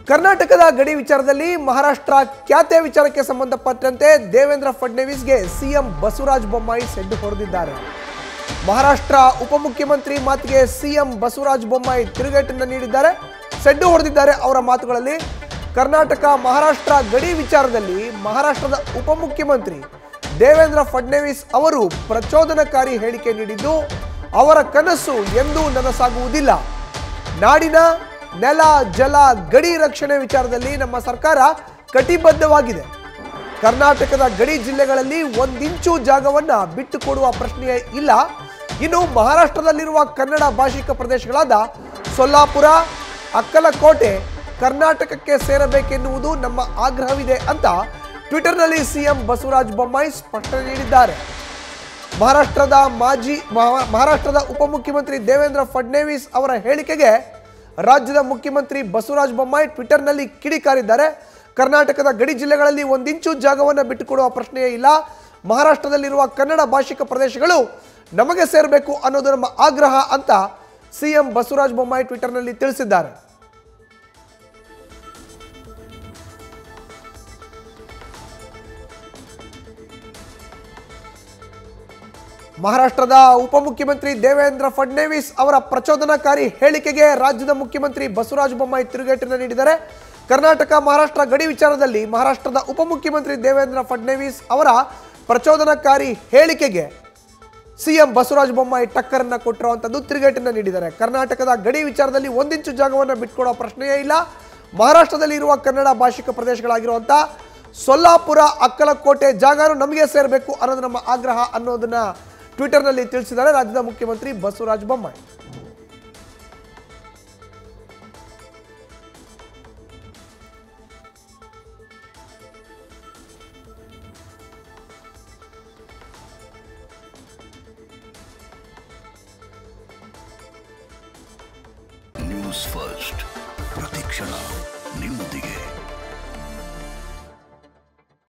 ಕರ್ನಾಟಕದ ಗಡಿ ವಿಚಾರದಲ್ಲಿ ಮಹಾರಾಷ್ಟ್ರ ಖ್ಯಾತೆ ವಿಚಾರಕ್ಕೆ ಸಂಬಂಧಪಟ್ಟಂತೆ ದೇವೇಂದ್ರ ಫಡ್ನವೀಸ್ಗೆ ಸಿಎಂ ಬಸವರಾಜ ಬೊಮ್ಮಾಯಿ ಸೆಡ್ಡು ಹೊಡೆದಿದ್ದಾರೆ ಮಹಾರಾಷ್ಟ್ರ ಉಪಮುಖ್ಯಮಂತ್ರಿ ಮಾತಿಗೆ ಸಿಎಂ ಬಸವರಾಜ ಬೊಮ್ಮಾಯಿ ತಿರುಗೇಟನ್ನು ನೀಡಿದ್ದಾರೆ ಸೆಡ್ಡು ಹೊಡೆದಿದ್ದಾರೆ ಅವರ ಮಾತುಗಳಲ್ಲಿ ಕರ್ನಾಟಕ ಮಹಾರಾಷ್ಟ್ರ ಗಡಿ ವಿಚಾರದಲ್ಲಿ ಮಹಾರಾಷ್ಟ್ರದ ಉಪಮುಖ್ಯಮಂತ್ರಿ ದೇವೇಂದ್ರ ಫಡ್ನವೀಸ್ ಅವರು ಪ್ರಚೋದನಕಾರಿ ಹೇಳಿಕೆ ನೀಡಿದ್ದು ಅವರ ಕನಸು ಎಂದೂ ನನಸಾಗುವುದಿಲ್ಲ ನಾಡಿನ ನೆಲ ಜಲ ಗಡಿ ರಕ್ಷಣೆ ವಿಚಾರದಲ್ಲಿ ನಮ್ಮ ಸರ್ಕಾರ ಕಟಿಬದ್ಧವಾಗಿದೆ ಕರ್ನಾಟಕದ ಗಡಿ ಜಿಲ್ಲೆಗಳಲ್ಲಿ ಒಂದಿಂಚು ಜಾಗವನ್ನ ಬಿಟ್ಟು ಕೊಡುವ ಪ್ರಶ್ನೆಯೇ ಇಲ್ಲ ಇನ್ನು ಮಹಾರಾಷ್ಟ್ರದಲ್ಲಿರುವ ಕನ್ನಡ ಭಾಷಿಕ ಪ್ರದೇಶಗಳಾದ ಸೊಲ್ಲಾಪುರ ಅಕ್ಕಲಕೋಟೆ ಕರ್ನಾಟಕಕ್ಕೆ ಸೇರಬೇಕೆನ್ನುವುದು ನಮ್ಮ ಆಗ್ರಹವಿದೆ ಅಂತ ಟ್ವಿಟರ್ನಲ್ಲಿ ಸಿಎಂ ಬಸವರಾಜ ಬೊಮ್ಮಾಯಿ ಸ್ಪಷ್ಟನೆ ನೀಡಿದ್ದಾರೆ ಮಹಾರಾಷ್ಟ್ರದ ಮಾಜಿ ಮಹಾ- ಮಹಾರಾಷ್ಟ್ರದ ಉಪಮುಖ್ಯಮಂತ್ರಿ ದೇವೇಂದ್ರ ಫಡ್ನವೀಸ್ ಅವರ ಹೇಳಿಕೆಗೆ ರಾಜ್ಯದ ಮುಖ್ಯಮಂತ್ರಿ ಬಸವರಾಜ ಬೊಮ್ಮಾಯಿ ಟ್ವಿಟರ್ನಲ್ಲಿ ಕಿಡಿಕಾರಿದ್ದಾರೆ ಕರ್ನಾಟಕದ ಗಡಿ ಜಿಲ್ಲೆಗಳಲ್ಲಿ ಒಂದಿಂಚು ಜಾಗವನ್ನು ಬಿಟ್ಟುಕೊಡುವ ಪ್ರಶ್ನೆಯೇ ಇಲ್ಲ ಮಹಾರಾಷ್ಟ್ರದಲ್ಲಿರುವ ಕನ್ನಡ ಭಾಷಿಕ ಪ್ರದೇಶಗಳು ನಮಗೆ ಸೇರಬೇಕು ಅನ್ನೋದು ನಮ್ಮ ಆಗ್ರಹ ಅಂತ ಸಿಎಂ ಬಸವರಾಜ ಬೊಮ್ಮಾಯಿ ಟ್ವಿಟರ್ನಲ್ಲಿ ತಿಳಿಸಿದ್ದಾರೆ ಮಹಾರಾಷ್ಟ್ರದ ಉಪಮುಖ್ಯಮಂತ್ರಿ ದೇವೇಂದ್ರ ಫಡ್ನವೀಸ್ ಅವರ ಪ್ರಚೋದನಕಾರಿ ಹೇಳಿಕೆಗೆ ರಾಜ್ಯದ ಮುಖ್ಯಮಂತ್ರಿ ಬಸವರಾಜ ಬೊಮ್ಮಾಯಿ ತಿರುಗೇಟನ್ನು ನೀಡಿದ್ದಾರೆ ಕರ್ನಾಟಕ ಮಹಾರಾಷ್ಟ್ರ ಗಡಿ ವಿಚಾರದಲ್ಲಿ ಮಹಾರಾಷ್ಟ್ರದ ಉಪಮುಖ್ಯಮಂತ್ರಿ ದೇವೇಂದ್ರ ಫಡ್ನವೀಸ್ ಅವರ ಪ್ರಚೋದನಕಾರಿ ಹೇಳಿಕೆಗೆ ಸಿಎಂ ಬಸವರಾಜ ಬೊಮ್ಮಾಯಿ ಟಕ್ಕರನ್ನ ಕೊಟ್ಟಿರುವಂಥದ್ದು ತಿರುಗೇಟನ್ನು ನೀಡಿದ್ದಾರೆ ಕರ್ನಾಟಕದ ಗಡಿ ವಿಚಾರದಲ್ಲಿ ಒಂದಿಂಚು ಜಾಗವನ್ನು ಬಿಟ್ಕೊಡೋ ಪ್ರಶ್ನೆಯೇ ಇಲ್ಲ ಮಹಾರಾಷ್ಟ್ರದಲ್ಲಿ ಇರುವ ಕನ್ನಡ ಭಾಷಿಕ ಪ್ರದೇಶಗಳಾಗಿರುವಂಥ ಸೊಲ್ಲಾಪುರ ಅಕ್ಕಲಕೋಟೆ ಜಾಗನೂ ನಮಗೆ ಸೇರಬೇಕು ಅನ್ನೋದು ನಮ್ಮ ಆಗ್ರಹ ಅನ್ನೋದನ್ನ ಟ್ವಿಟರ್ನಲ್ಲಿ ತಿಳಿಸಿದ್ದಾರೆ ರಾಜ್ಯದ ಮುಖ್ಯಮಂತ್ರಿ ಬಸವರಾಜ ಬೊಮ್ಮಾಯಿ ನ್ಯೂಸ್ ಫಸ್ಟ್ ಪ್ರತಿಕ್ಷಣ ನಿಮ್ಮೊಂದಿಗೆ